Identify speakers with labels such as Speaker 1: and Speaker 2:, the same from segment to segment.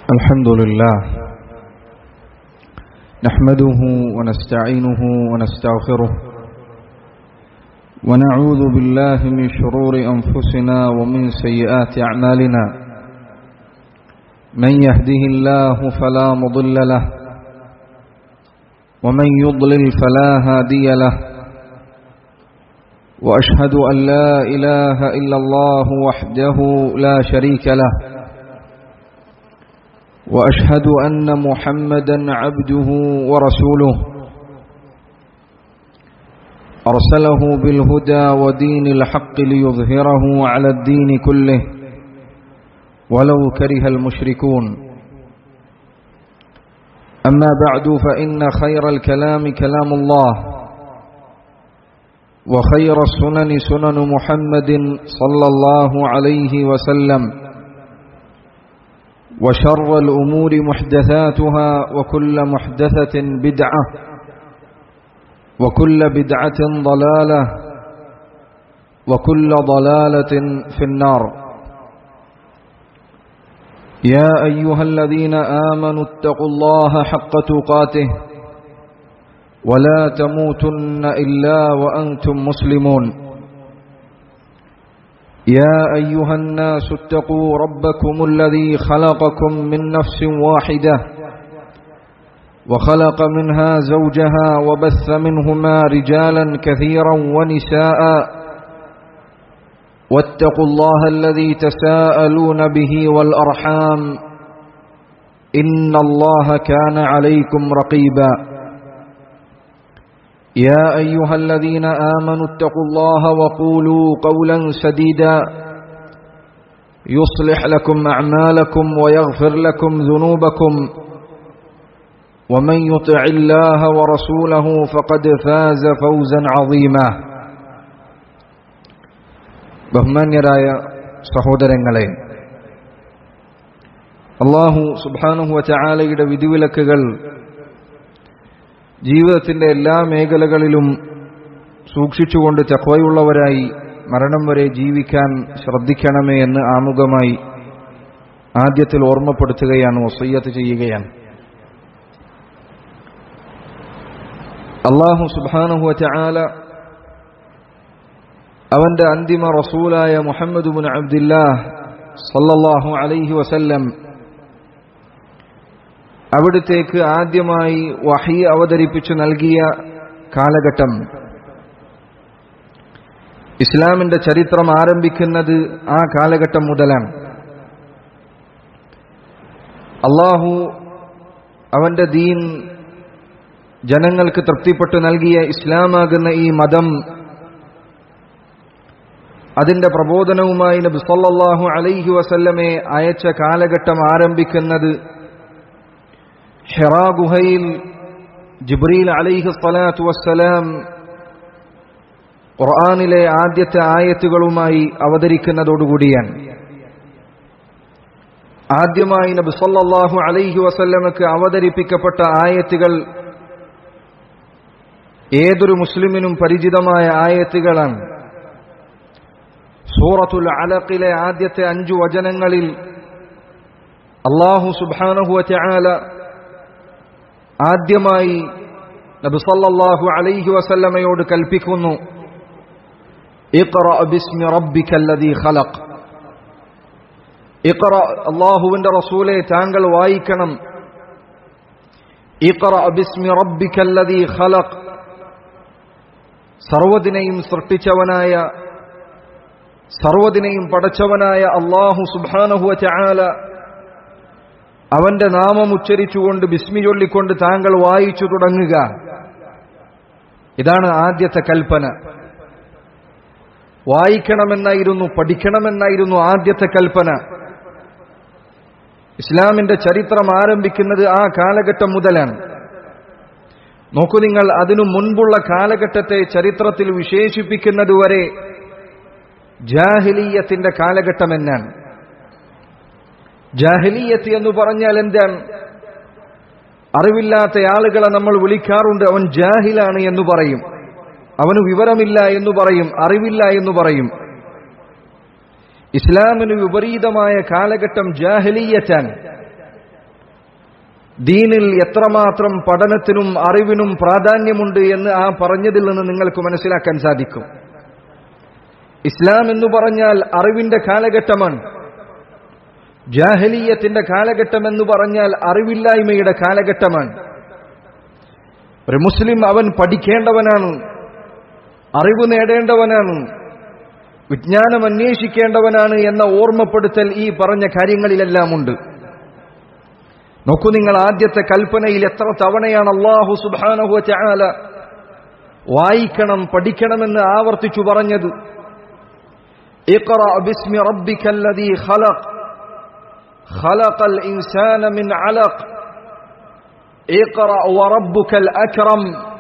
Speaker 1: الحمد لله نحمده ونستعينه ونستغفره ونعوذ بالله من شرور أنفسنا ومن سيئات أعمالنا من يهده الله فلا مضل له ومن يضلل فلا هادي له وأشهد أن لا إله إلا الله وحده لا شريك له واشهد ان محمدا عبده ورسوله ارسله بالهدى ودين الحق ليظهره على الدين كله ولو كره المشركون اما بعد فان خير الكلام كلام الله وخير السنن سنن محمد صلى الله عليه وسلم وشر الأمور محدثاتها وكل محدثة بدعة وكل بدعة ضلالة وكل ضلالة في النار يا أيها الذين آمنوا اتقوا الله حق تقاته ولا تموتن إلا وأنتم مسلمون يا أيها الناس اتقوا ربكم الذي خلقكم من نفس واحدة وخلق منها زوجها وبث منهما رجالا كثيرا ونساء واتقوا الله الذي تساءلون به والأرحام إن الله كان عليكم رقيبا يا أيها الذين آمنوا اتقوا الله وقولوا قولا سديدا يصلح لكم أعمالكم ويغفر لكم ذنوبكم ومن يطع الله ورسوله فقد فاز فوزا عظيما ബഹുമാന്യരായ സഹോദരങ്ങളെ അള്ളാഹു സുബാനുഹുവ ചാലയുടെ വിധിവിലക്കുകൾ ജീവിതത്തിൻ്റെ എല്ലാ മേഖലകളിലും സൂക്ഷിച്ചുകൊണ്ട് ചക്വയുള്ളവരായി മരണം വരെ ജീവിക്കാൻ ശ്രദ്ധിക്കണമേ എന്ന് ആമുഖമായി ആദ്യത്തിൽ ഓർമ്മപ്പെടുത്തുകയാണ് വസയ്യത്ത് ചെയ്യുകയാണ് അള്ളാഹു സുബാനുഹുവ ചാല അവന്റെ അന്തിമ റസൂലായ മുഹമ്മദ് ബുൻ അബ്ദില്ലാഹ് സല്ലല്ലാഹു അലൈഹി വസല്ലം അവിടുത്തേക്ക് ആദ്യമായി വഹി അവതരിപ്പിച്ചു നൽകിയ കാലഘട്ടം ഇസ്ലാമിന്റെ ചരിത്രം ആരംഭിക്കുന്നത് ആ കാലഘട്ടം മുതലാണ് അള്ളാഹു അവന്റെ ദീൻ ജനങ്ങൾക്ക് തൃപ്തിപ്പെട്ടു നൽകിയ ഇസ്ലാമാകുന്ന ഈ മതം അതിന്റെ പ്രബോധനവുമായി നബി സല്ലല്ലാഹു അലൈഹി വസല്ലമെ അയച്ച കാലഘട്ടം ആരംഭിക്കുന്നത് ഹിറാ ഗുഹയിൽ ജിബ്രീൽ അലൈഹി സ്വലാത്തു വസ്സലാം ഖുർആാനിലെ ആദ്യത്തെ ആയത്തുകളുമായി അവതരിക്കുന്നതോടുകൂടിയാണ് ആദ്യമായി നബി സല്ലല്ലാഹു അലൈഹി വസല്ലമക്ക് അവതരിപ്പിക്കപ്പെട്ട ആയത്തുകൾ ഏതൊരു മുസ്ലിമിനും പരിചിതമായ ആയത്തുകളാണ് സൂറത്തുൽ അലഖിലെ ആദ്യത്തെ അഞ്ചു വചനങ്ങളിൽ അള്ളാഹു സുബാനഹുവ ചാല ആദ്യമായി നബി സല്ലല്ലാഹു അലൈഹി വസല്ലമയോട് കൽപ്പിക്കുന്നു ബിസ്മി റബ്ബിക്കല്ലദീ ഖലഖ് ഇഖ്റ അല്ലാഹുവിന്റെ റസൂലെ താങ്കൾ വായിക്കണം ഇഖ്റ ബിസ്മി റബ്ബിക്കല്ലദീ ഖലഖ് സർവദിനെയും സൃഷ്ടിച്ചവനായ സർവദിനെയും പടച്ചവനായ അള്ളാഹു സുബ്ഹാനഹു ചാല അവന്റെ നാമം ഉച്ചരിച്ചുകൊണ്ട് ബിസ്മി ചൊല്ലിക്കൊണ്ട് താങ്കൾ വായിച്ചു തുടങ്ങുക ഇതാണ് ആദ്യത്തെ കൽപ്പന വായിക്കണമെന്നായിരുന്നു പഠിക്കണമെന്നായിരുന്നു ആദ്യത്തെ കൽപ്പന ഇസ്ലാമിന്റെ ചരിത്രം ആരംഭിക്കുന്നത് ആ കാലഘട്ടം മുതലാണ് നോക്കൂ നിങ്ങൾ അതിനു മുൻപുള്ള കാലഘട്ടത്തെ ചരിത്രത്തിൽ വിശേഷിപ്പിക്കുന്നതുവരെ ജാഹിലീയത്തിന്റെ കാലഘട്ടം എന്നാണ് ജാഹിലീയത്ത് എന്ന് പറഞ്ഞാൽ എന്താണ് അറിവില്ലാത്ത ആളുകളെ നമ്മൾ വിളിക്കാറുണ്ട് അവൻ ജാഹിലാണ് എന്ന് പറയും അവന് വിവരമില്ല എന്ന് പറയും അറിവില്ല എന്ന് പറയും ഇസ്ലാമിന് വിപരീതമായ കാലഘട്ടം ജാഹലീയറ്റാൻ ദീനിൽ എത്രമാത്രം പഠനത്തിനും അറിവിനും പ്രാധാന്യമുണ്ട് എന്ന് ആ പറഞ്ഞതിൽ നിന്ന് നിങ്ങൾക്ക് മനസ്സിലാക്കാൻ സാധിക്കും ഇസ്ലാം എന്ന് പറഞ്ഞാൽ അറിവിന്റെ കാലഘട്ടമാണ് ജാഹലീയത്തിന്റെ കാലഘട്ടം എന്ന് പറഞ്ഞാൽ അറിവില്ലായ്മയുടെ കാലഘട്ടമാണ് ഒരു മുസ്ലിം അവൻ പഠിക്കേണ്ടവനാണ് അറിവ് നേടേണ്ടവനാണ് വിജ്ഞാനം അന്വേഷിക്കേണ്ടവനാണ് എന്ന ഓർമ്മപ്പെടുത്തൽ ഈ പറഞ്ഞ കാര്യങ്ങളിലെല്ലാം ഉണ്ട് നോക്കൂ നിങ്ങൾ ആദ്യത്തെ കൽപ്പനയിൽ എത്ര തവണയാണ് അള്ളാഹു സുബാനഹു ചാല വായിക്കണം പഠിക്കണമെന്ന് ആവർത്തിച്ചു പറഞ്ഞത് اقرأ باسم ربك الذي خلق خلق الإنسان من علق اقرأ وربك الأكرم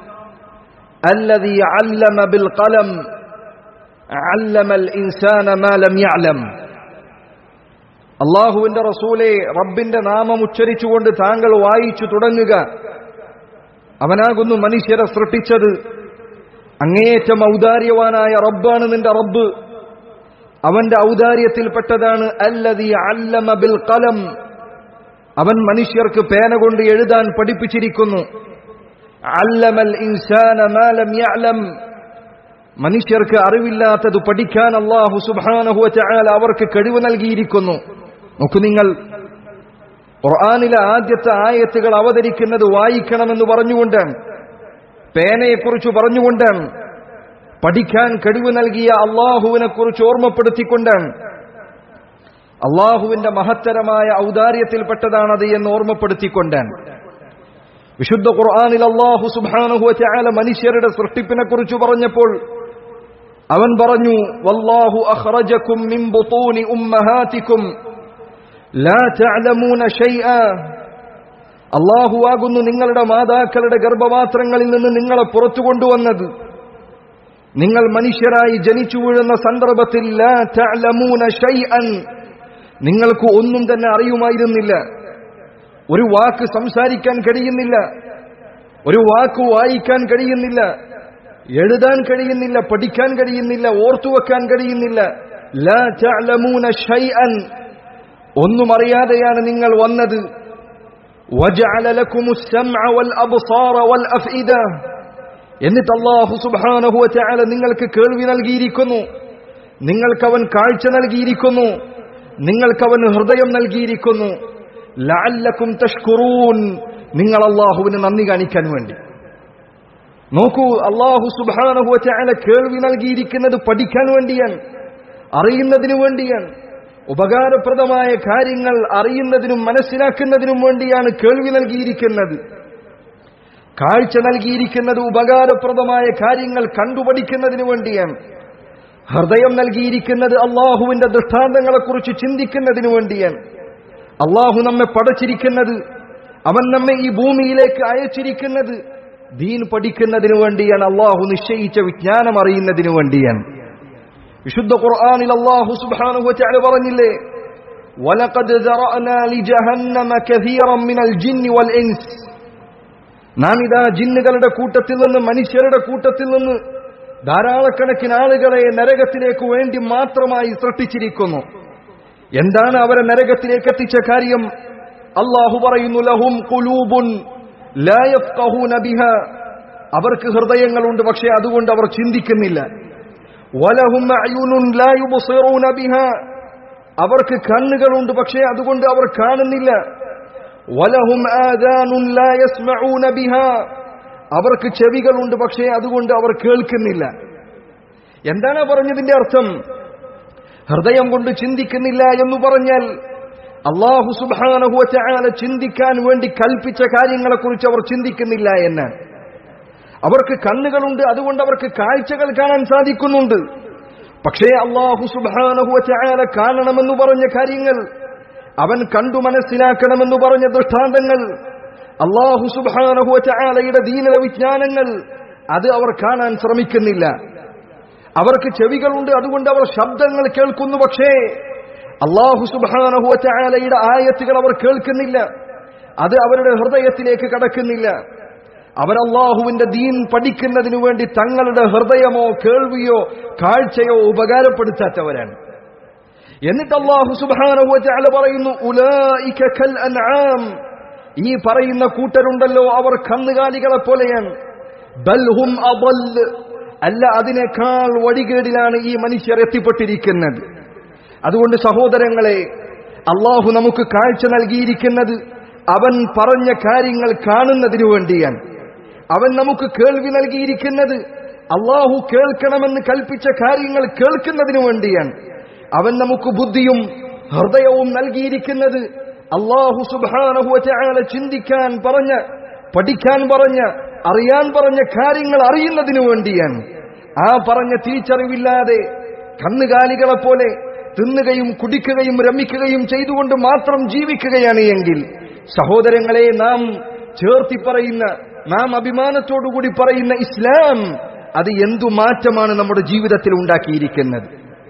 Speaker 1: الذي علم بالقلم علم الإنسان ما لم يعلم അള്ളാഹുവിന്റെ റസൂലെ റബ്ബിന്റെ നാമം ഉച്ചരിച്ചുകൊണ്ട് താങ്കൾ വായിച്ചു തുടങ്ങുക അവനാകുന്നു മനുഷ്യരെ സൃഷ്ടിച്ചത് അങ്ങേയറ്റം ഔദാര്യവാനായ റബ്ബാണ് നിന്റെ റബ്ബ് അവന്റെ ഔദാര്യത്തിൽപ്പെട്ടതാണ് അല്ലതി അല്ലമ ബിൽ കലം അവൻ മനുഷ്യർക്ക് പേന കൊണ്ട് എഴുതാൻ പഠിപ്പിച്ചിരിക്കുന്നു അല്ലമൽ ഇൻസാന മാലം യഅലം മനുഷ്യർക്ക് അറിവില്ലാത്തത് പഠിക്കാൻ അള്ളാഹു സുബാനഹുവ ചായാൽ അവർക്ക് കഴിവ് നൽകിയിരിക്കുന്നു നോക്കൂ നിങ്ങൾ ഖുർആാനിലെ ആദ്യത്തെ ആയത്തുകൾ അവതരിക്കുന്നത് വായിക്കണമെന്ന് പറഞ്ഞുകൊണ്ടാണ് പേനയെക്കുറിച്ച് പറഞ്ഞുകൊണ്ടാണ് പഠിക്കാൻ കഴിവ് നൽകിയ അള്ളാഹുവിനെ കുറിച്ച് ഓർമ്മപ്പെടുത്തിക്കൊണ്ടാണ് അള്ളാഹുവിന്റെ മഹത്തരമായ ഔദാര്യത്തിൽപ്പെട്ടതാണത് എന്ന് ഓർമ്മപ്പെടുത്തിക്കൊണ്ടാണ് വിശുദ്ധ ഖുർആാനിൽ അള്ളാഹു സുബാനുഹുവ ചായാല മനുഷ്യരുടെ സൃഷ്ടിപ്പിനെ കുറിച്ച് പറഞ്ഞപ്പോൾ അവൻ പറഞ്ഞു വല്ലാഹു അഖ്റജകും മിൻ ബുതൂനി ഉമ്മഹാതികും ലാ തഅലമൂന ഷൈആ അള്ളാഹു ആകുന്നു നിങ്ങളുടെ മാതാക്കളുടെ ഗർഭപാത്രങ്ങളിൽ നിന്ന് നിങ്ങളെ പുറത്തു കൊണ്ടുവന്നത് നിങ്ങൾ മനുഷ്യരായി ജനിച്ചു വീഴുന്ന സന്ദർഭത്തിൽ ലാ തഅലമൂന ഷൈഅൻ നിങ്ങൾക്ക് ഒന്നും തന്നെ അറിയുമായിരുന്നില്ല ഒരു വാക്ക് സംസാരിക്കാൻ കഴിയുന്നില്ല ഒരു വാക്ക് വായിക്കാൻ കഴിയുന്നില്ല എഴുതാൻ കഴിയുന്നില്ല പഠിക്കാൻ കഴിയുന്നില്ല ഓർത്തുവെക്കാൻ കഴിയുന്നില്ല ലാ തഅലമൂന ഷൈഅൻ ഒന്നും അറിയാതെയാണ് നിങ്ങൾ വന്നത് വജഅല ലക്കുമുസ് സമഅ വൽ അബ്സാറ വൽ അഫ്ഇദ എന്നിട്ട് അല്ലാഹു സുബ്ഹാനഹു വതആല നിങ്ങൾക്ക് കേൾവി നൽകിയിരിക്കുന്നു നിങ്ങൾക്കവൻ കാഴ്ച നൽകിയിരിക്കുന്നു നിങ്ങൾക്കവൻ ഹൃദയം നൽകിയിരിക്കുന്നു ലഅല്ലക്കും തഷ്കുറൂൻ നിങ്ങൾ അള്ളാഹുവിന് നന്ദി കാണിക്കാൻ വേണ്ടി നോക്കൂ അള്ളാഹു സുബാനഹു വചാല കേൾവി നൽകിയിരിക്കുന്നത് പഠിക്കാൻ വേണ്ടിയാണ് അറിയുന്നതിനു വേണ്ടിയാണ് ഉപകാരപ്രദമായ കാര്യങ്ങൾ അറിയുന്നതിനും മനസ്സിലാക്കുന്നതിനും വേണ്ടിയാണ് കേൾവി നൽകിയിരിക്കുന്നത് കാഴ്ച നൽകിയിരിക്കുന്നത് ഉപകാരപ്രദമായ കാര്യങ്ങൾ കണ്ടുപഠിക്കുന്നതിനു വേണ്ടിയാണ് ഹൃദയം നൽകിയിരിക്കുന്നത് അള്ളാഹുവിന്റെ ദൃഷ്ടാന്തങ്ങളെക്കുറിച്ച് ചിന്തിക്കുന്നതിനു വേണ്ടിയാണ് അള്ളാഹു നമ്മെ പടച്ചിരിക്കുന്നത് അവൻ നമ്മെ ഈ ഭൂമിയിലേക്ക് അയച്ചിരിക്കുന്നത് ദീൻ പഠിക്കുന്നതിനു വേണ്ടിയാണ് അള്ളാഹു നിശ്ചയിച്ച വിജ്ഞാനം അറിയുന്നതിനു വേണ്ടിയാണ് വിശുദ്ധ ഖുർആനിൽ അള്ളാഹു സുബ്ഹാനഹു വതആല പറഞ്ഞില്ലേ വലഖദ് ദറഅനാ ലിജഹന്നമ കസീറൻ മിനൽ ജിന്നി വൽ ഇൻസ് നാം ഇതാ ജിന്നുകളുടെ കൂട്ടത്തിൽ നിന്ന് മനുഷ്യരുടെ കൂട്ടത്തിൽ നിന്ന് ധാരാളക്കണക്കിന് ആളുകളെ നരകത്തിലേക്ക് വേണ്ടി മാത്രമായി സൃഷ്ടിച്ചിരിക്കുന്നു എന്താണ് അവരെ നരകത്തിലേക്ക് എത്തിച്ച കാര്യം അള്ളാഹു പറയുന്നു ലഹും കുലൂബുൻ ലാ യഫ്ഖഹൂന ബിഹ അവർക്ക് ഹൃദയങ്ങളുണ്ട് പക്ഷേ അതുകൊണ്ട് അവർ ചിന്തിക്കുന്നില്ല വലഹും അയുനുൻ ലാ യുബ്സിറൂന ബിഹ അവർക്ക് കണ്ണുകളുണ്ട് പക്ഷേ അതുകൊണ്ട് അവർ കാണുന്നില്ല വലഹും ആദാനുൻ ലാ യസ്മഊന ബിഹ അവർക്ക് ചെവികളുണ്ട് പക്ഷേ അതുകൊണ്ട് അവർ കേൾക്കുന്നില്ല എന്താണ് പറഞ്ഞതിന്റെ അർത്ഥം ഹൃദയം കൊണ്ട് ചിന്തിക്കുന്നില്ല എന്ന് പറഞ്ഞാൽ അള്ളാഹു സുബാനഹുവല ചിന്തിക്കാൻ വേണ്ടി കൽപ്പിച്ച കാര്യങ്ങളെക്കുറിച്ച് അവർ ചിന്തിക്കുന്നില്ല എന്ന് അവർക്ക് കണ്ണുകളുണ്ട് അതുകൊണ്ട് അവർക്ക് കാഴ്ചകൾ കാണാൻ സാധിക്കുന്നുണ്ട് പക്ഷേ അള്ളാഹു സുബാനഹുവല കാണണമെന്ന് പറഞ്ഞ കാര്യങ്ങൾ അവൻ കണ്ടു മനസ്സിലാക്കണമെന്ന് പറഞ്ഞ ദൃഷ്ടാന്തങ്ങൾ അള്ളാഹു സുബാനഹുവലയുടെ ദീനത വിജ്ഞാനങ്ങൾ അത് അവർ കാണാൻ ശ്രമിക്കുന്നില്ല അവർക്ക് ചെവികളുണ്ട് അതുകൊണ്ട് അവർ ശബ്ദങ്ങൾ കേൾക്കുന്നു പക്ഷേ അള്ളാഹു സുബാനഹുവലയുടെ ആയത്തുകൾ അവർ കേൾക്കുന്നില്ല അത് അവരുടെ ഹൃദയത്തിലേക്ക് കടക്കുന്നില്ല അവർ അള്ളാഹുവിന്റെ ദീൻ പഠിക്കുന്നതിനു വേണ്ടി തങ്ങളുടെ ഹൃദയമോ കേൾവിയോ കാഴ്ചയോ ഉപകാരപ്പെടുത്താത്തവരാണ് എന്നിട്ട് അള്ളാഹു സുബാനഹുവല പറയുന്നു ഉലായിക കൽ അൻആം ഈ പറയുന്ന കൂട്ടരുണ്ടല്ലോ അവർ കന്നുകാലികളെ പോലെയാണ് ബൽഹും അബല് അല്ല അതിനേക്കാൾ വഴികേടിലാണ് ഈ മനുഷ്യർ എത്തിപ്പെട്ടിരിക്കുന്നത് അതുകൊണ്ട് സഹോദരങ്ങളെ അള്ളാഹു നമുക്ക് കാഴ്ച നൽകിയിരിക്കുന്നത് അവൻ പറഞ്ഞ കാര്യങ്ങൾ കാണുന്നതിനു വേണ്ടിയാണ് അവൻ നമുക്ക് കേൾവി നൽകിയിരിക്കുന്നത് അള്ളാഹു കേൾക്കണമെന്ന് കൽപ്പിച്ച കാര്യങ്ങൾ കേൾക്കുന്നതിനു വേണ്ടിയാണ് അവൻ നമുക്ക് ബുദ്ധിയും ഹൃദയവും നൽകിയിരിക്കുന്നത് അള്ളാഹു സുബാനഹുല ചിന്തിക്കാൻ പറഞ്ഞ പഠിക്കാൻ പറഞ്ഞ അറിയാൻ പറഞ്ഞ കാര്യങ്ങൾ അറിയുന്നതിനു വേണ്ടിയാണ് ആ പറഞ്ഞ തിരിച്ചറിവില്ലാതെ കന്നുകാലികളെ പോലെ തിന്നുകയും കുടിക്കുകയും രമിക്കുകയും ചെയ്തുകൊണ്ട് മാത്രം ജീവിക്കുകയാണ് എങ്കിൽ സഹോദരങ്ങളെ നാം ചേർത്തി പറയുന്ന നാം അഭിമാനത്തോടുകൂടി പറയുന്ന ഇസ്ലാം അത് എന്തു മാറ്റമാണ് നമ്മുടെ ജീവിതത്തിൽ ഉണ്ടാക്കിയിരിക്കുന്നത്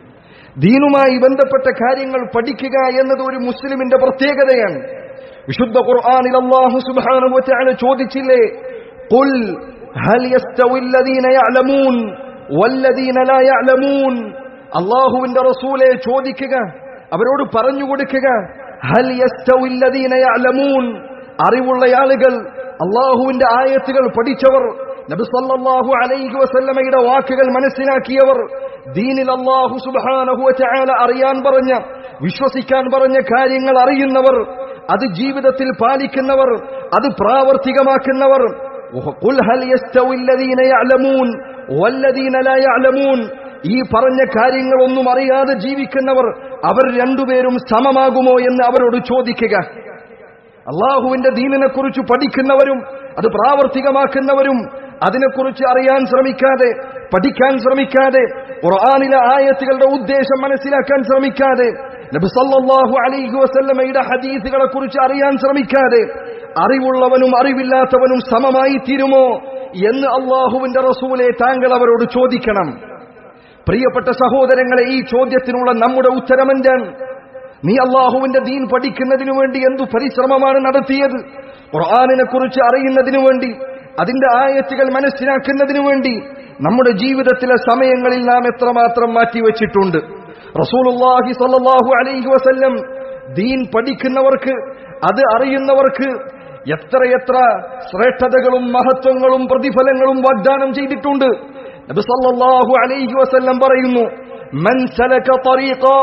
Speaker 1: ദീനുമായി ബന്ധപ്പെട്ട കാര്യങ്ങൾ പഠിക്കുക എന്നത് ഒരു മുസ്ലിമിന്റെ പ്രത്യേകതയാണ് വിശുദ്ധ ഖുർആനിൽ അല്ലാഹു സുബ്ഹാനഹു വതആല ചോദിച്ചില്ലേ ഖുൽ ഹൽ യസ്തവി الذين يعلمون والذين لا يعلمون അല്ലാഹുവിന്റെ റസൂലെ ചോദിക്കുക അവരോട് പറഞ്ഞു കൊടുക്കുക ഹൽ യസ്തവി الذين يعلمون അറിവുള്ള ആളുകൾ അള്ളാഹുവിന്റെ ആയത്തുകൾ പഠിച്ചവർ നബി സല്ലല്ലാഹു അലൈഹി വസല്ലമയുടെ വാക്കുകൾ മനസ്സിലാക്കിയവർ ദീനിൽ അള്ളാഹു സുബ്ഹാനഹു വതആല അറിയാൻ പറഞ്ഞ വിശ്വസിക്കാൻ പറഞ്ഞ കാര്യങ്ങൾ അറിയുന്നവർ അത് ജീവിതത്തിൽ പാലിക്കുന്നവർ അത് പ്രാവർത്തികമാക്കുന്നവർ ഖുൽ ഹൽ യസ്തവി الذين يعلمون والذين لا يعلمون ഈ പറഞ്ഞ കാര്യങ്ങളൊന്നും അറിയാതെ ജീവിക്കുന്നവർ അവർ രണ്ടുപേരും സമമാകുമോ എന്ന് അവരോട് ചോദിക്കുക അള്ളാഹുവിന്റെ ദീനിനെ കുറിച്ച് പഠിക്കുന്നവരും അത് പ്രാവർത്തികമാക്കുന്നവരും അതിനെക്കുറിച്ച് അറിയാൻ ശ്രമിക്കാതെ പഠിക്കാൻ ശ്രമിക്കാതെ ഖുർആനിലെ ആയത്തുകളുടെ ഉദ്ദേശം മനസ്സിലാക്കാൻ ശ്രമിക്കാതെ നബി സല്ലല്ലാഹു അലൈഹി വസല്ലമയുടെ ഹദീസുകളെ കുറിച്ച് അറിയാൻ ശ്രമിക്കാതെ അറിവുള്ളവനും അറിവില്ലാത്തവനും സമമായി തീരുമോ എന്ന് അള്ളാഹുവിന്റെ റസൂലെ താങ്കൾ അവരോട് ചോദിക്കണം പ്രിയപ്പെട്ട സഹോദരങ്ങളെ ഈ ചോദ്യത്തിനുള്ള നമ്മുടെ ഉത്തരം എന്താണ് നീ അള്ളാഹുവിന്റെ ദീൻ പഠിക്കുന്നതിനു വേണ്ടി എന്തു പരിശ്രമമാണ് നടത്തിയത് ഖുർആാനിനെ കുറിച്ച് അറിയുന്നതിനു വേണ്ടി അതിന്റെ ആയത്തുകൾ മനസ്സിലാക്കുന്നതിനു വേണ്ടി നമ്മുടെ ജീവിതത്തിലെ സമയങ്ങളിൽ നാം എത്രമാത്രം മാറ്റിവെച്ചിട്ടുണ്ട് റസൂലുള്ളാഹി സ്വല്ലല്ലാഹു അലൈഹി വസല്ലം ദീൻ പഠിക്കുന്നവർക്ക് അത് അറിയുന്നവർക്ക് എത്രയെത്ര ശ്രേഷ്ഠതകളും മഹത്വങ്ങളും പ്രതിഫലങ്ങളും വാഗ്ദാനം ചെയ്തിട്ടുണ്ട് നബി സല്ലല്ലാഹു അലൈഹി വസല്ലം പറയുന്നു മൻ സലക തരീഖാ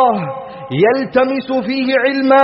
Speaker 1: യൽതമിസു ഫീഹി ഇൽമാ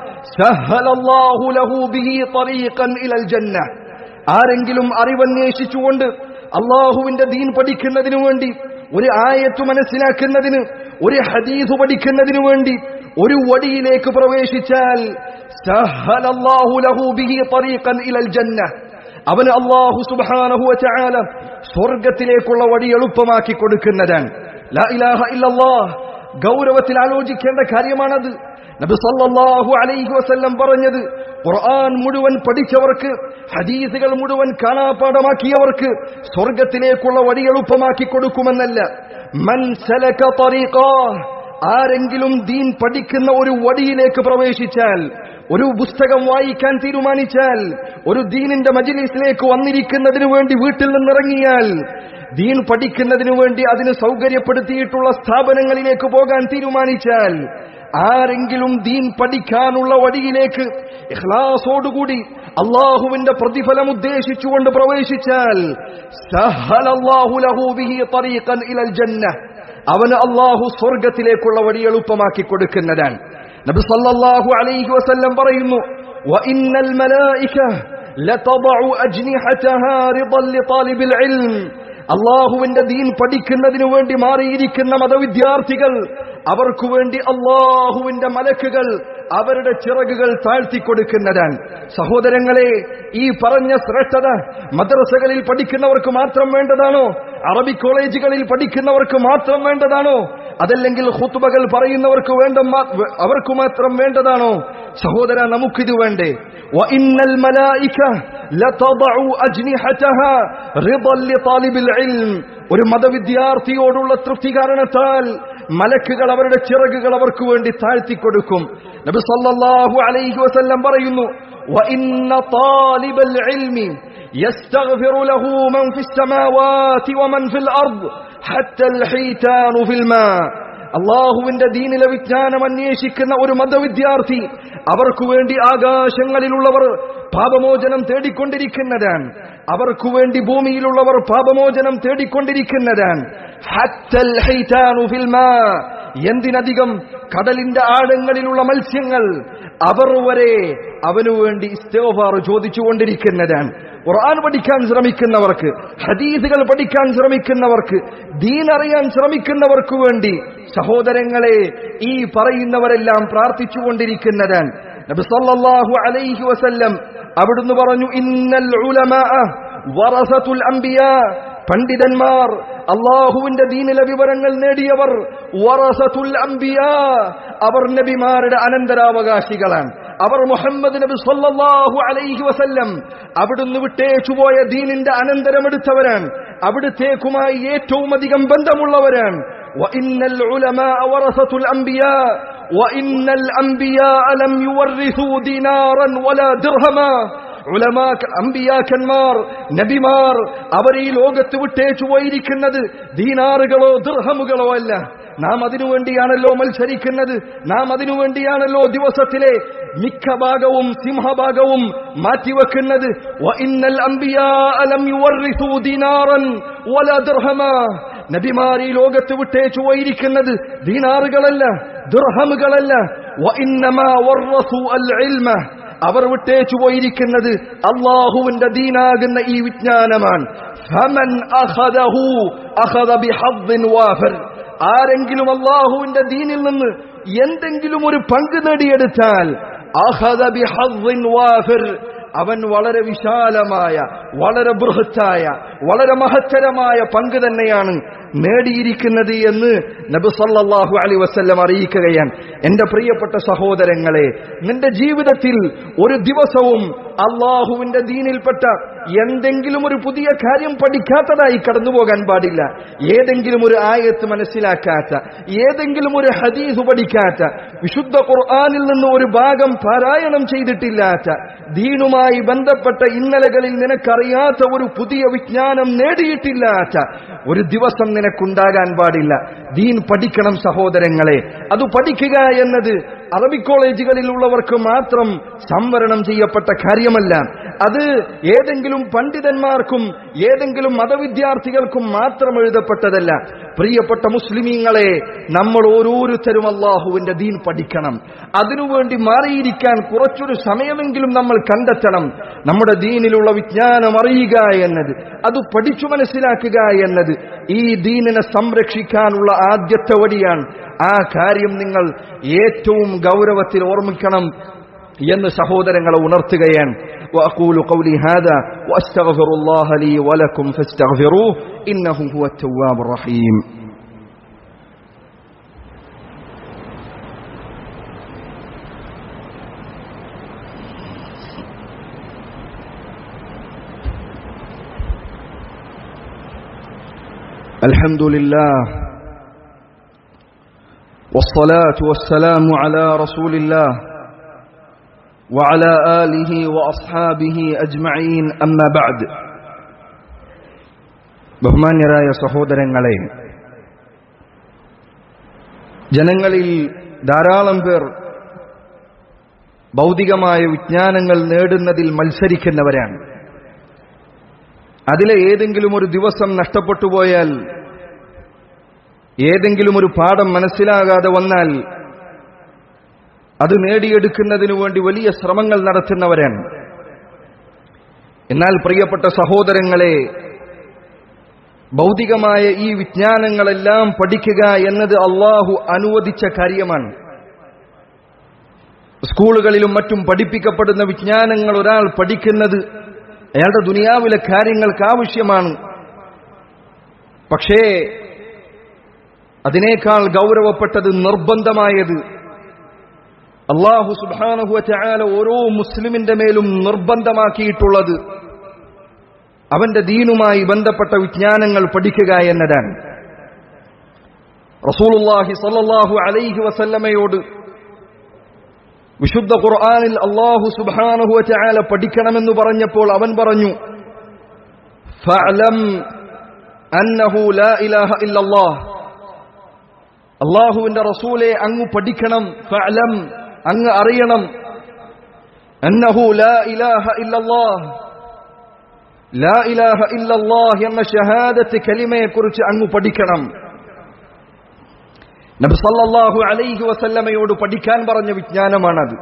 Speaker 1: സഹലല്ലാഹു ലഹു ബിഹി തരീഖൻ ഇലൽ ജന്ന ആരെങ്കിലും അറിവന്വേഷിച്ചുകൊണ്ട് അള്ളാഹുവിന്റെ ദീൻ പഠിക്കുന്നതിനു വേണ്ടി ഒരു ആയത്ത് മനസ്സിലാക്കുന്നതിന് ഒരു ഹദീസ് പഠിക്കുന്നതിനു വേണ്ടി ഒരു വടിയിലേക്ക് പ്രവേശിച്ചാൽ സഹലല്ലാഹു ലഹു ബിഹി തരീഖൻ ഇലൽ ജന്ന അവന് അള്ളാഹു സുബ്ഹാനഹു വതആല സ്വർഗത്തിലേക്കുള്ള വഴി എളുപ്പമാക്കി കൊടുക്കുന്നതാണ് ലാ ഇലാഹ ഇല്ലല്ലാഹ് ഗൗരവത്തിൽ ആലോചിക്കേണ്ട കാര്യമാണത് നബി സല്ലല്ലാഹു അലൈഹി വസല്ലം പറഞ്ഞത് ഖുർആൻ മുഴുവൻ പഠിച്ചവർക്ക് ഹദീസുകൾ മുഴുവൻ കാണാപ്പാടമാക്കിയവർക്ക് സ്വർഗത്തിലേക്കുള്ള വഴി എളുപ്പമാക്കി കൊടുക്കുമെന്നല്ല മൻ സലക തരീഖാ ആരെങ്കിലും ദീൻ പഠിക്കുന്ന ഒരു വടിയിലേക്ക് പ്രവേശിച്ചാൽ ഒരു പുസ്തകം വായിക്കാൻ തീരുമാനിച്ചാൽ ഒരു ദീനിന്റെ മജിലിസിലേക്ക് വന്നിരിക്കുന്നതിനു വേണ്ടി വീട്ടിൽ നിന്നിറങ്ങിയാൽ ദീൻ പഠിക്കുന്നതിനു വേണ്ടി അതിന് സൗകര്യപ്പെടുത്തിയിട്ടുള്ള സ്ഥാപനങ്ങളിലേക്ക് പോകാൻ തീരുമാനിച്ചാൽ ആരെങ്കിലും ദീൻ പഠിക്കാനുള്ള വഴിയിലേക്ക് ഇഖ്ലാസോടുകൂടി അള്ളാഹുവിന്റെ പ്രതിഫലം ഉദ്ദേശിച്ചുകൊണ്ട് പ്രവേശിച്ചാൽ സഹലല്ലാഹു ലഹു ബിഹി തരീഖൻ ഇലൽ ജന്ന അവന് അള്ളാഹു സ്വർഗത്തിലേക്കുള്ള വഴി എളുപ്പമാക്കി കൊടുക്കുന്നതാണ് നബി സല്ലല്ലാഹു അലൈഹി വസല്ലം പറയുന്നു വഇന്നൽ മലായിക ലതദഉ അജ്നിഹതഹാ റിദൻ ലിതാലിബിൽ ഇൽം അള്ളാഹുവിന്റെ ദീൻ പഠിക്കുന്നതിനു വേണ്ടി മാറിയിരിക്കുന്ന മതവിദ്യാർത്ഥികൾ അവർക്കു വേണ്ടി അള്ളാഹുവിന്റെ മലക്കുകൾ അവരുടെ ചിറകുകൾ താഴ്ത്തിക്കൊടുക്കുന്നതാണ് സഹോദരങ്ങളെ ഈ പറഞ്ഞ ശ്രേഷ്ഠത മദ്രസകളിൽ പഠിക്കുന്നവർക്ക് മാത്രം വേണ്ടതാണോ അറബി കോളേജുകളിൽ പഠിക്കുന്നവർക്ക് മാത്രം വേണ്ടതാണോ അതല്ലെങ്കിൽ ഹുത്തുബകൾ പറയുന്നവർക്ക് വേണ്ട അവർക്ക് മാത്രം വേണ്ടതാണോ സഹോദര നമുക്കിത് വേണ്ടേ وإن الملائكة لتضع أجنحتها رضا لطالب العلم ഒരു മതവിദ്യാർത്ഥിയോടുള്ള തൃപ്തി കാരണത്താൽ മലക്കുകൾ അവരുടെ ചിറകുകൾ അവർക്ക് വേണ്ടി താഴ്ത്തിക്കൊടുക്കും നബി സല്ലല്ലാഹു അലൈഹി വസല്ലം പറയുന്നു وإن طالب العلم يستغفر له من في السماوات ومن في الأرض حتى الحيتان في الماء അള്ളാഹുവിന്റെ ദീനിലെ വിജ്ഞാനം അന്വേഷിക്കുന്ന ഒരു മതവിദ്യാർത്ഥി അവർക്കു വേണ്ടി ആകാശങ്ങളിലുള്ളവർ പാപമോചനം തേടിക്കൊണ്ടിരിക്കുന്നതാണ് അവർക്കു വേണ്ടി ഭൂമിയിലുള്ളവർ പാപമോചനം തേടിക്കൊണ്ടിരിക്കുന്നതാണ് ഹത്തൽ ഹൈതാനു ഫിൽ മാ. എന്തിനധികം കടലിന്റെ ആഴങ്ങളിലുള്ള മത്സ്യങ്ങൾ അവർ വരെ അവനു വേണ്ടി ഇസ്തോഫാർ ചോദിച്ചുകൊണ്ടിരിക്കുന്നതാണ് ഖുർആൻ പഠിക്കാൻ ശ്രമിക്കുന്നവർക്ക് ഹദീസുകൾ പഠിക്കാൻ ശ്രമിക്കുന്നവർക്ക് ദീൻ അറിയാൻ ശ്രമിക്കുന്നവർക്ക് വേണ്ടി സഹോദരങ്ങളെ ഈ പറയുന്നവരെല്ലാം പ്രാർത്ഥിച്ചുകൊണ്ടിരിക്കുന്നതാണ് നബി സല്ലല്ലാഹു അലൈഹി വസല്ലം അവിടുന്ന് പറഞ്ഞു ഇന്നൽ ഉലമാ വറസത്തുൽ അംബിയാ പണ്ഡിതന്മാർ അള്ളാഹുവിന്റെ ദീനിലെ വിവരങ്ങൾ നേടിയവർ വറസത്തുൽ അംബിയാ അവർ നബിമാരുടെ അനന്തരാവകാശികളാണ് അവർ മുഹമ്മദ് നബി സല്ലല്ലാഹു അലൈഹി വസല്ലം അവിടുന്ന് വിട്ടേച്ചുപോയ ദീനിന്റെ അനന്തരമെടുത്തവരാണ് അവിടുത്തേക്കുമായി ഏറ്റവും അധികം ബന്ധമുള്ളവരാണ് وإن العلماء ورثة الأنبياء وإن الأنبياء لم يورثوا دينارا ولا درهما ഉലമാ- അമ്പിയാക്കന്മാർ നബിമാർ അവർ ഈ ലോകത്ത് വിട്ടേച്ചു പോയിരിക്കുന്നത് ദീനാറുകളോ ദൃഹമുകളോ അല്ല നാം അതിനുവേണ്ടിയാണല്ലോ മത്സരിക്കുന്നത് നാം അതിനുവേണ്ടിയാണല്ലോ ദിവസത്തിലെ മിക്ക ഭാഗവും സിംഹഭാഗവും മാറ്റിവെക്കുന്നത് വഇന്നൽ അംബിയാ ലം യുവർരിസൂ ദീനാറൻ വലാ ദിർഹമാ നബിമാർ ഈ ലോകത്ത് വിട്ടേച്ചു പോയിരിക്കുന്നത് ദീനാറുകളല്ല ദുർഹമുകളല്ല വഇന്നമാ വറസൂ അൽ ഇൽമ അവർ വിട്ടേച്ചു പോയിരിക്കുന്നത് അള്ളാഹുവിന്റെ ദീനാകുന്ന ഈ വിജ്ഞാനമാണ് ഫമൻ അഖദഹു അഖദ ബിഹദ്ദിൻ വാഫർ ആരെങ്കിലും അള്ളാഹുവിന്റെ ദീനിൽ നിന്ന് എന്തെങ്കിലും ഒരു പങ്ക് നേടിയെടുത്താൽ അഖദ ബിഹദ്ദിൻ വാഫർ അവൻ വളരെ വിശാലമായ വളരെ ബൃഹത്തായ വളരെ മഹത്തരമായ പങ്ക് തന്നെയാണ് നേടിയിരിക്കുന്നത് എന്ന് നബി സല്ലല്ലാഹു അലൈഹി വസല്ലം അറിയിക്കുകയാണ് എന്റെ പ്രിയപ്പെട്ട സഹോദരങ്ങളെ നിന്റെ ജീവിതത്തിൽ ഒരു ദിവസവും അള്ളാഹുവിന്റെ ദീനിൽപ്പെട്ട എന്തെങ്കിലും ഒരു പുതിയ കാര്യം പഠിക്കാത്തതായി കടന്നു പോകാൻ പാടില്ല ഏതെങ്കിലും ഒരു ആയത്ത് മനസ്സിലാക്കാത്ത ഏതെങ്കിലും ഒരു ഹദീസ് പഠിക്കാത്ത വിശുദ്ധ ഖുർആനിൽ നിന്ന് ഒരു ഭാഗം പാരായണം ചെയ്തിട്ടില്ലാത്ത ദീനുമായി ബന്ധപ്പെട്ട ഇന്നലകളിൽ നിനക്കറിയാത്ത ഒരു പുതിയ വിജ്ഞാനം നേടിയിട്ടില്ലാത്ത ഒരു ദിവസം നിനക്കുണ്ടാകാൻ പാടില്ല ദീൻ പഠിക്കണം സഹോദരങ്ങളെ അത് പഠിക്കുക എന്നത് അറബിക് കോളേജുകളിലുള്ളവർക്ക് മാത്രം സംവരണം ചെയ്യപ്പെട്ട കാര്യമല്ല അത് ഏതെങ്കിലും പണ്ഡിതന്മാർക്കും ഏതെങ്കിലും മതവിദ്യാർത്ഥികൾക്കും മാത്രം എഴുതപ്പെട്ടതല്ല പ്രിയപ്പെട്ട മുസ്ലിമീങ്ങളെ നമ്മൾ ഓരോരുത്തരും അള്ളാഹുവിന്റെ ദീൻ പഠിക്കണം അതിനുവേണ്ടി മാറിയിരിക്കാൻ കുറച്ചൊരു സമയമെങ്കിലും നമ്മൾ കണ്ടെത്തണം നമ്മുടെ ദീനിലുള്ള വിജ്ഞാനം അറിയുക എന്നത് അത് പഠിച്ചു മനസ്സിലാക്കുക എന്നത് ഈ ദീനിനെ സംരക്ഷിക്കാനുള്ള ആദ്യത്തെ വഴിയാണ് ആ കാര്യം നിങ്ങൾ ഏറ്റവും ഗൗരവത്തിൽ ഓർമ്മിക്കണം എന്ന് സഹോദരങ്ങളെ ഉണർത്തുകയാണ് وأقول قولي هذا وأستغفر الله لي ولكم فاستغفروه إنه هو التواب الرحيم الحمد لله والصلاة والسلام على رسول الله وعلى آله وأصحابه أجمعين أما بعد ബഹുമാന്യരായ സഹോദരങ്ങളെ ജനങ്ങളിൽ ധാരാളം പേർ ഭൗതികമായ വിജ്ഞാനങ്ങൾ നേടുന്നതിൽ മത്സരിക്കുന്നവരാണ് അതിലെ ഏതെങ്കിലും ഒരു ദിവസം നഷ്ടപ്പെട്ടു പോയാൽ ഏതെങ്കിലും ഒരു പാഠം മനസ്സിലാകാതെ വന്നാൽ അത് നേടിയെടുക്കുന്നതിനു വേണ്ടി വലിയ ശ്രമങ്ങൾ നടത്തുന്നവരാണ് എന്നാൽ പ്രിയപ്പെട്ട സഹോദരങ്ങളെ ഭൗതികമായ ഈ വിജ്ഞാനങ്ങളെല്ലാം പഠിക്കുക എന്നത് അള്ളാഹു അനുവദിച്ച കാര്യമാണ് സ്കൂളുകളിലും മറ്റും പഠിപ്പിക്കപ്പെടുന്ന വിജ്ഞാനങ്ങൾ ഒരാൾ പഠിക്കുന്നത് അയാളുടെ ദുനിയാവിലെ കാര്യങ്ങൾക്ക് ആവശ്യമാണ് പക്ഷേ അതിനേക്കാൾ ഗൗരവപ്പെട്ടത് നിർബന്ധമായത് അള്ളാഹു സുബാനഹുവ ചായാല ഓരോ മുസ്ലിമിന്റെ മേലും നിർബന്ധമാക്കിയിട്ടുള്ളത് അവന്റെ ദീനുമായി ബന്ധപ്പെട്ട വിജ്ഞാനങ്ങൾ പഠിക്കുക എന്നതാണ് റസൂലുള്ളാഹി സല്ലല്ലാഹു അലൈഹി വസല്ലമയോട് വിശുദ്ധ ഖുർആനിൽ അള്ളാഹു സുബാനഹു ചായാല പഠിക്കണമെന്ന് പറഞ്ഞപ്പോൾ അവൻ പറഞ്ഞു ഫഅലം അന്നഹു ലാ ഇലാഹ ഇല്ലല്ലാഹ് അള്ളാഹുവിന്റെ റസൂലെ അങ്ങ് പഠിക്കണം ഫഅലം അങ്ങ് അറിയണം അന്നഹു ലാ ഇലാഹ ഇല്ലല്ലാഹ് ലാ ഇലാഹ ഇല്ലല്ലാഹ് എന്ന ഷഹാദത്ത് കലിമയെക്കുറിച്ച് അങ്ങ് പഠിക്കണം നബി സല്ലല്ലാഹു അലൈഹി വസല്ലമയോട് പഠിക്കാൻ പറഞ്ഞ വിജ്ഞാനമാണത്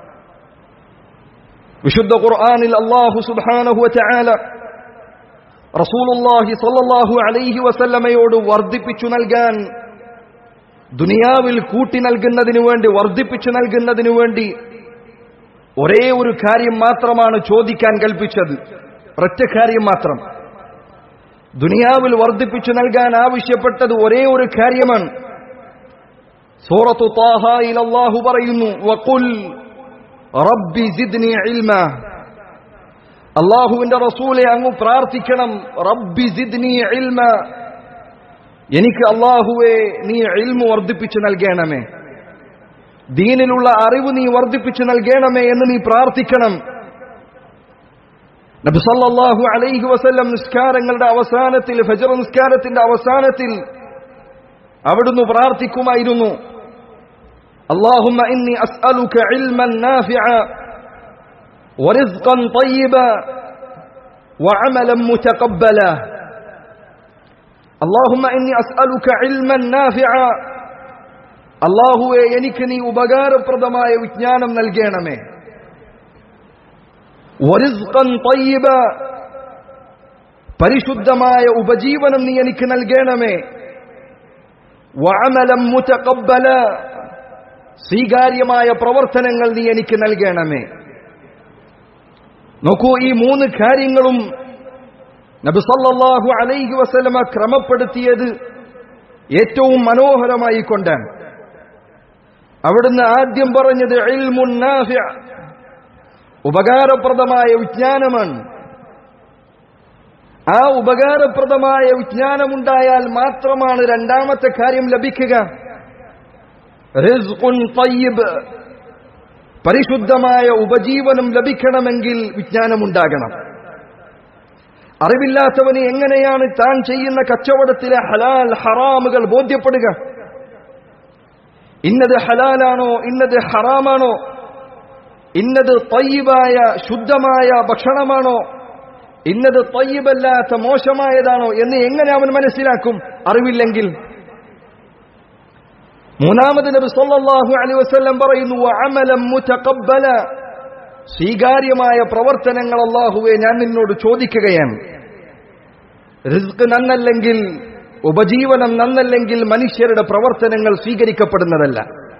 Speaker 1: വിശുദ്ധ ഖുർആനിൽ അല്ലാഹു സുബ്ഹാനഹു വതആല റസൂലുള്ളാഹി സല്ലല്ലാഹു അലൈഹി വസല്ലമയോട് വർദ്ധിപ്പിച്ചു നൽകാൻ ദുനിയാവിൽ കൂട്ടി നൽകുന്നതിനു വേണ്ടി വർദ്ധിപ്പിച്ചു നൽകുന്നതിനു വേണ്ടി ഒരേ ഒരു കാര്യം മാത്രമാണ് ചോദിക്കാൻ കൽപ്പിച്ചത് ഒറ്റ കാര്യം മാത്രം ദുനിയാവിൽ വർദ്ധിപ്പിച്ചു നൽകാൻ ആവശ്യപ്പെട്ടത് ഒരേ ഒരു കാര്യമാണ് സൂറത്തു താഹയിൽ അല്ലാഹു പറയുന്നു വഖുൽ റബ്ബി സിദ്നി ഇൽമ അള്ളാഹുവിന്റെ റസൂലെ അങ്ങ് പ്രാർത്ഥിക്കണം റബ്ബി സിദ്നി ഇൽമ എനിക്ക് അള്ളാഹുവെ നീ ഇൽമു വർദ്ധിപ്പിച്ചു നൽകണമേ ദീനിലുള്ള അറിവ് നീ വർദ്ധിപ്പിച്ചു നൽകണമേ എന്ന് നീ പ്രാർത്ഥിക്കണം നബി സല്ലല്ലാഹു അലൈഹി വസല്ലം നിസ്കാരങ്ങളുടെ അവസാനത്തിൽ ഫജർ നിസ്കാരത്തിന്റെ അവസാനത്തിൽ അവിടുന്ന് പ്രാർത്ഥിക്കുമായിരുന്നു اللهم إني أسألك علما نافعا ورزقا طيبا وعملا متقبلا اللهم إني أسألك علما نافعا അള്ളാഹുവെ എനിക്ക് നീ ഉപകാരപ്രദമായ വിജ്ഞാനം നൽകണമേ വരിസ്ഖൻ തയ്യിബ പരിശുദ്ധമായ ഉപജീവനം നീ എനിക്ക് നൽകണമേ വഅമലം മുതഖബ്ബല സ്വീകാര്യമായ പ്രവർത്തനങ്ങൾ നീ എനിക്ക് നൽകണമേ നോക്കൂ ഈ മൂന്ന് കാര്യങ്ങളും നബി സല്ലല്ലാഹു അലൈഹി വസല്ലമ ക്രമപ്പെടുത്തിയത് ഏറ്റവും മനോഹരമായി കൊണ്ടാണ് അവിടുന്ന് ആദ്യം പറഞ്ഞത് ഇൽമുൻ നാഫിഅ ഉപകാരപ്രദമായ വിജ്ഞാനമാണ് ആ ഉപകാരപ്രദമായ വിജ്ഞാനമുണ്ടായാൽ മാത്രമാണ് രണ്ടാമത്തെ കാര്യം ലഭിക്കുക റിസ്ഖുൻ തയ്യിബ് പരിശുദ്ധമായ ഉപജീവനം ലഭിക്കണമെങ്കിൽ വിജ്ഞാനമുണ്ടാകണം അറിവില്ലാത്തവന് എങ്ങനെയാണ് താൻ ചെയ്യുന്ന കച്ചവടത്തിലെ ഹലാൽ ഹറാമുകൾ ബോധ്യപ്പെടുക ഇന്നത് ഹലാലാണോ ഇന്നത് ഹറാമാണോ ഇന്നത് തയ്യബായ ശുദ്ധമായ ഭക്ഷണമാണോ ഇന്നത് തയ്യബല്ലാത്ത മോശമായതാണോ എന്ന് എങ്ങനെ അവൻ മനസ്സിലാക്കും അറിവില്ലെങ്കിൽ മൂന്നാമത് നബി സല്ലല്ലാഹു അലൈഹി വസല്ലം പറയുന്നു അമലം മുതഖബ്ബല സ്വീകാര്യമായ പ്രവർത്തനങ്ങൾ അല്ലാഹുവേ ഞാൻ നിന്നോട് ചോദിക്കുകയാണ് റിസ്ക് നന്നല്ലെങ്കിൽ ഉപജീവനം നന്നല്ലെങ്കിൽ മനുഷ്യരുടെ പ്രവർത്തനങ്ങൾ സ്വീകരിക്കപ്പെടുന്നതല്ല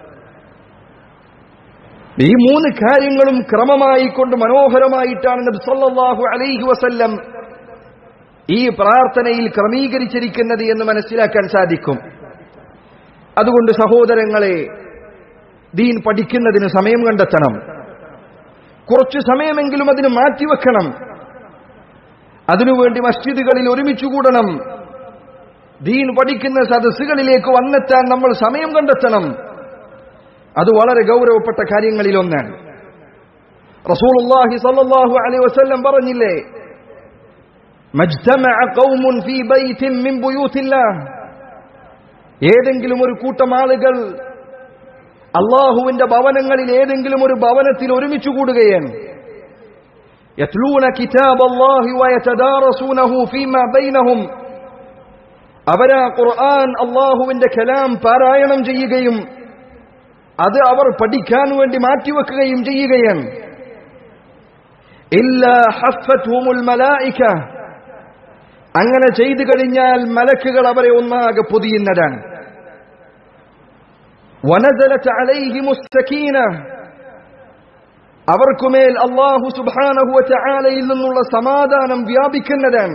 Speaker 1: ഈ മൂന്ന് കാര്യങ്ങളും ക്രമമായി കൊണ്ട് മനോഹരമായിട്ടാണ് നബി സല്ലല്ലാഹു അലൈഹി വസല്ലം ഈ പ്രാർത്ഥനയിൽ ക്രമീകരിച്ചിരിക്കുന്നത് എന്ന് മനസ്സിലാക്കാൻ സാധിക്കും അതുകൊണ്ട് സഹോദരങ്ങളെ ദീൻ പഠിക്കുന്നതിന് സമയം കണ്ടെത്തണം കുറച്ചു സമയമെങ്കിലും അതിന് മാറ്റിവെക്കണം അതിനുവേണ്ടി മസ്ജിദുകളിൽ ഒരുമിച്ചു കൂടണം ദീൻ പഠിക്കുന്ന സദസ്സുകളിലേക്ക് വന്നെത്താൻ നമ്മൾ സമയം കണ്ടെത്തണം അത് വളരെ ഗൗരവപ്പെട്ട കാര്യങ്ങളിലൊന്നാണ് റസൂലുള്ളാഹി സല്ലല്ലാഹു അലൈഹി വസല്ലം പറഞ്ഞില്ലേ മജ്തമഅ ഖൗമുൻ ഫീ ബൈത്തിൻ മിൻ ബുയൂത്തില്ലാഹ് ഏതെങ്കിലും ഒരു കൂട്ടം ആളുകൾ അള്ളാഹുവിന്റെ ഭവനങ്ങളിൽ ഏതെങ്കിലും ഒരു ഭവനത്തിൽ ഒരുമിച്ചു കൂടുകയാണ് യത്ലൂന കിതാബ് അല്ലാഹി വയതദാറസൂനഹു ഫീമാ ബൈനഹും അവരാ ഖുർആൻ അള്ളാഹുവിന്റെ കലാം പാരായണം ചെയ്യുകയും അത് അവർ പഠിക്കാൻ വേണ്ടി മാറ്റിവെക്കുകയും ചെയ്യുകയാണ് ഇല്ലാ ഹഫ്ഫത്ഹുമുൽ മലായിക അങ്ങനെ ചെയ്തു കഴിഞ്ഞാൽ മലക്കുകൾ അവരെ ഒന്നാകെ പൊതിയുന്നതാണ് വനദലത്ത് അലൈഹിമുസ്തകീന അവർക്കുമേൽ അള്ളാഹു സുബാനഹുവ ചാലയിൽ നിന്നുള്ള സമാധാനം വ്യാപിക്കുന്നതാണ്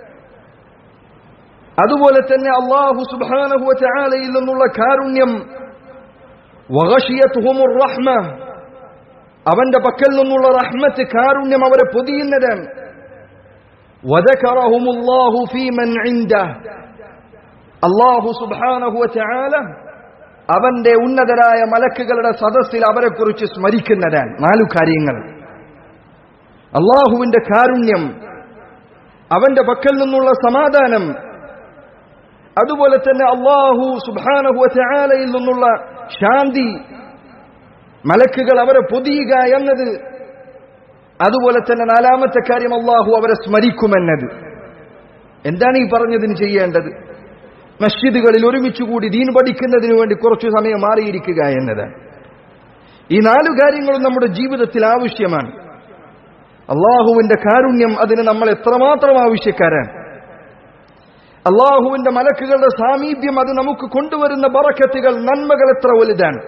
Speaker 1: അതുപോലെ തന്നെ അള്ളാഹു സുബാനഹുവ ചാലയിൽ നിന്നുള്ള കാരുണ്യം വഹഷിയത്തുഹുമുർ റഹ്മ അവന്റെ പക്കൽ നിന്നുള്ള റഹ്മത്ത് കാരുണ്യം അവരെ പൊതിയുന്നതാണ് وذكرهم الله في من عنده അള്ളാഹു സുബാനഹു ചാല അവന്റെ ഉന്നതരായ മലക്കുകളുടെ സദസ്സിൽ അവരെക്കുറിച്ച് സ്മരിക്കുന്നതാണ് നാലു കാര്യങ്ങൾ അള്ളാഹുവിന്റെ കാരുണ്യം അവന്റെ പക്കൽ നിന്നുള്ള സമാധാനം അതുപോലെ തന്നെ അള്ളാഹു സുബാനഹുവലയിൽ നിന്നുള്ള ശാന്തി മലക്കുകൾ അവരെ പൊതിയുക എന്നത് അതുപോലെ തന്നെ നാലാമത്തെ കാര്യം അള്ളാഹു അവരെ സ്മരിക്കുമെന്നത് എന്താണ് ഈ പറഞ്ഞതിന് ചെയ്യേണ്ടത് മസ്ജിദുകളിൽ ഒരുമിച്ചുകൂടി ദീൻ പഠിക്കുന്നതിന് വേണ്ടി കുറച്ചു സമയം മാറിയിരിക്കുക എന്നതാണ് ഈ നാലു കാര്യങ്ങളും നമ്മുടെ ജീവിതത്തിൽ ആവശ്യമാണ് അള്ളാഹുവിന്റെ കാരുണ്യം അതിന് നമ്മൾ എത്രമാത്രം ആവശ്യക്കാരാണ് അള്ളാഹുവിന്റെ മലക്കുകളുടെ സാമീപ്യം അത് നമുക്ക് കൊണ്ടുവരുന്ന ബറക്കത്തുകൾ നന്മകൾ എത്ര വലുതാണ്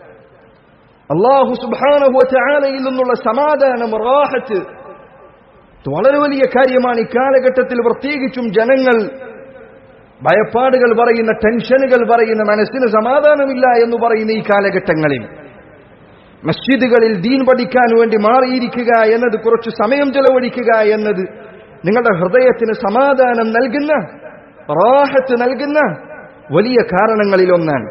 Speaker 1: അള്ളാഹു സുബാനഹുലയിൽ നിന്നുള്ള സമാധാനം റാഹത്ത് വളരെ വലിയ കാര്യമാണ് ഈ കാലഘട്ടത്തിൽ പ്രത്യേകിച്ചും ജനങ്ങൾ ഭയപ്പാടുകൾ പറയുന്ന ടെൻഷനുകൾ പറയുന്ന മനസ്സിന് സമാധാനമില്ല എന്ന് പറയുന്ന ഈ കാലഘട്ടങ്ങളിൽ മസ്ജിദുകളിൽ ദീൻ പഠിക്കാൻ വേണ്ടി മാറിയിരിക്കുക എന്നത് കുറച്ച് സമയം ചെലവഴിക്കുക എന്നത് നിങ്ങളുടെ ഹൃദയത്തിന് സമാധാനം നൽകുന്ന റാഹത്ത് നൽകുന്ന വലിയ കാരണങ്ങളിലൊന്നാണ്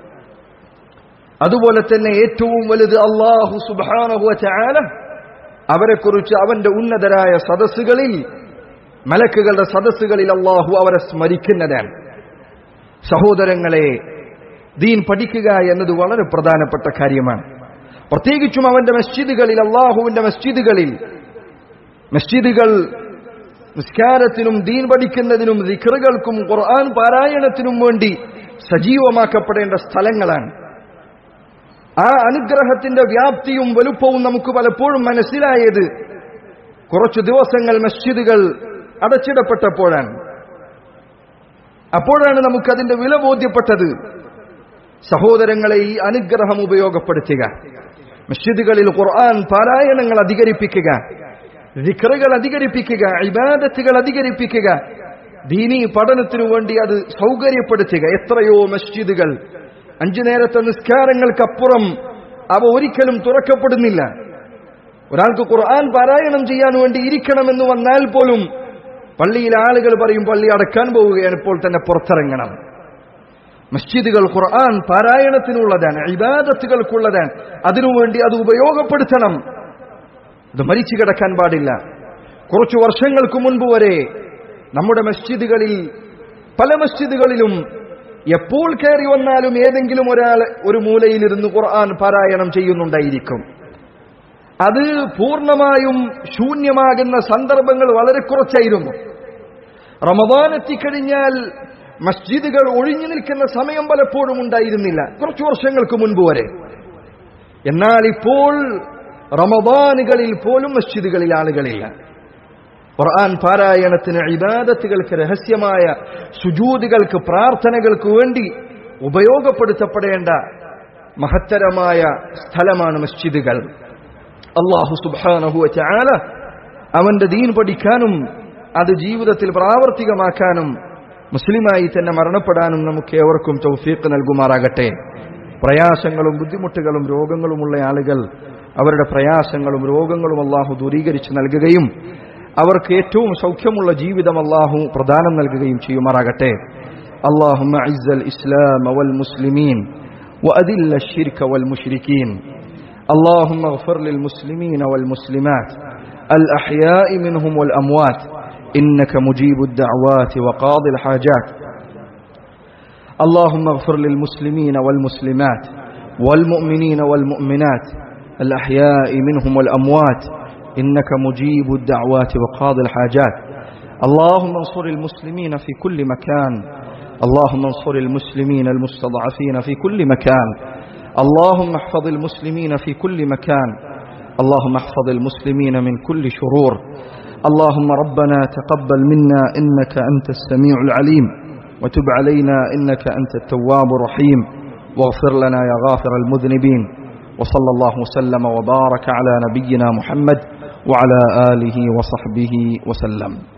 Speaker 1: അതുപോലെ തന്നെ ഏറ്റവും വലുത് അള്ളാഹു സുബാനഹുവ ചാല അവരെക്കുറിച്ച് അവന്റെ ഉന്നതരായ സദസ്സുകളിൽ മലക്കുകളുടെ സദസ്സുകളിൽ അള്ളാഹു അവരെ സ്മരിക്കുന്നതാണ് സഹോദരങ്ങളെ ദീൻ പഠിക്കുക എന്നത് വളരെ പ്രധാനപ്പെട്ട കാര്യമാണ് പ്രത്യേകിച്ചും അവന്റെ മസ്ജിദുകളിൽ അള്ളാഹുവിന്റെ മസ്ജിദുകളിൽ മസ്ജിദുകൾ നിസ്കാരത്തിനും ദീൻ പഠിക്കുന്നതിനും ദിക്കറുകൾക്കും ഖുർആൻ പാരായണത്തിനും വേണ്ടി സജീവമാക്കപ്പെടേണ്ട സ്ഥലങ്ങളാണ് ആ അനുഗ്രഹത്തിന്റെ വ്യാപ്തിയും വലുപ്പവും നമുക്ക് പലപ്പോഴും മനസ്സിലായത് കുറച്ചു ദിവസങ്ങൾ മസ്ജിദുകൾ അടച്ചിടപ്പെട്ടപ്പോഴാണ് അപ്പോഴാണ് നമുക്കതിന്റെ വില ബോധ്യപ്പെട്ടത് സഹോദരങ്ങളെ ഈ അനുഗ്രഹം ഉപയോഗപ്പെടുത്തുക മസ്ജിദുകളിൽ ഖുർആൻ പാരായണങ്ങൾ അധികരിപ്പിക്കുക വിക്രകൾ അധികരിപ്പിക്കുക ഇബാദത്തുകൾ അധികരിപ്പിക്കുക ദീനീ പഠനത്തിനു വേണ്ടി അത് സൗകര്യപ്പെടുത്തുക എത്രയോ മസ്ജിദുകൾ അഞ്ചു നേരത്തെ നിസ്കാരങ്ങൾക്കപ്പുറം അവ ഒരിക്കലും തുറക്കപ്പെടുന്നില്ല ഒരാൾക്ക് ഖുർആൻ പാരായണം ചെയ്യാൻ വേണ്ടി ഇരിക്കണമെന്ന് വന്നാൽ പോലും പള്ളിയിലെ ആളുകൾ പറയും പള്ളി അടക്കാൻ പോവുകയാണ് ഇപ്പോൾ തന്നെ പുറത്തിറങ്ങണം മസ്ജിദുകൾ ഖുർആൻ പാരായണത്തിനുള്ളതാണ് ഇബാദത്തുകൾക്കുള്ളതാണ് അതിനുവേണ്ടി അത് ഉപയോഗപ്പെടുത്തണം ഇത് മരിച്ചു കിടക്കാൻ പാടില്ല കുറച്ചു വർഷങ്ങൾക്ക് മുൻപ് വരെ നമ്മുടെ മസ്ജിദുകളിൽ പല മസ്ജിദുകളിലും എപ്പോൾ കയറി വന്നാലും ഏതെങ്കിലും ഒരാൾ ഒരു മൂലയിലിരുന്ന് ഖുർആൻ പാരായണം ചെയ്യുന്നുണ്ടായിരിക്കും അത് പൂർണ്ണമായും ശൂന്യമാകുന്ന സന്ദർഭങ്ങൾ വളരെ കുറച്ചായിരുന്നു റമദാൻ എത്തിക്കഴിഞ്ഞാൽ മസ്ജിദുകൾ ഒഴിഞ്ഞു നിൽക്കുന്ന സമയം പലപ്പോഴും ഉണ്ടായിരുന്നില്ല കുറച്ചു വർഷങ്ങൾക്ക് മുൻപ് വരെ എന്നാൽ ഇപ്പോൾ റമദാനുകളിൽ പോലും മസ്ജിദുകളിൽ ആളുകളില്ല ഖുർആൻ പാരായണത്തിന് ഇബാദത്തുകൾക്ക് രഹസ്യമായ സുജൂതുകൾക്ക് പ്രാർത്ഥനകൾക്ക് വേണ്ടി ഉപയോഗപ്പെടുത്തപ്പെടേണ്ട മഹത്തരമായ സ്ഥലമാണ് മസ്ജിദുകൾ അള്ളാഹു സുബാനഹു ചാല അവന്റെ ദീൻ പഠിക്കാനും അത് ജീവിതത്തിൽ പ്രാവർത്തികമാക്കാനും മുസ്ലിമായി തന്നെ മരണപ്പെടാനും നമുക്ക് ഏവർക്കും തൗഫീഖ് നൽകുമാറാകട്ടെ പ്രയാസങ്ങളും ബുദ്ധിമുട്ടുകളും രോഗങ്ങളുമുള്ള ആളുകൾ അവരുടെ പ്രയാസങ്ങളും രോഗങ്ങളും അള്ളാഹു ദൂരീകരിച്ച് നൽകുകയും അവർക്ക് ഏറ്റവും സൗഖ്യമുള്ള ജീവിതം അള്ളാഹു പ്രദാനം നൽകുകയും ചെയ്യുമാറാകട്ടെ اللهم اعز الاسلام والمسلمين واذل الشرك والمشركين اللهم اغفر للمسلمين والمسلمات الاحياء منهم والاموات انك مجيب الدعوات وقاضي الحاجات اللهم اغفر للمسلمين والمسلمات والمؤمنين والمؤمنات الاحياء منهم والاموات إنك مجيب الدعوات وقاضي الحاجات اللهم انصر المسلمين في كل مكان اللهم انصر المسلمين المستضعفين في كل مكان اللهم احفظ المسلمين في كل مكان اللهم احفظ المسلمين من كل شرور اللهم ربنا تقبل منا إنك أنت السميع العليم وتب علينا إنك أنت التواب الرحيم واغفر لنا يا غافر المذنبين وصلى الله وسلم وبارك على نبينا محمد وعلى آله وصحبه وسلم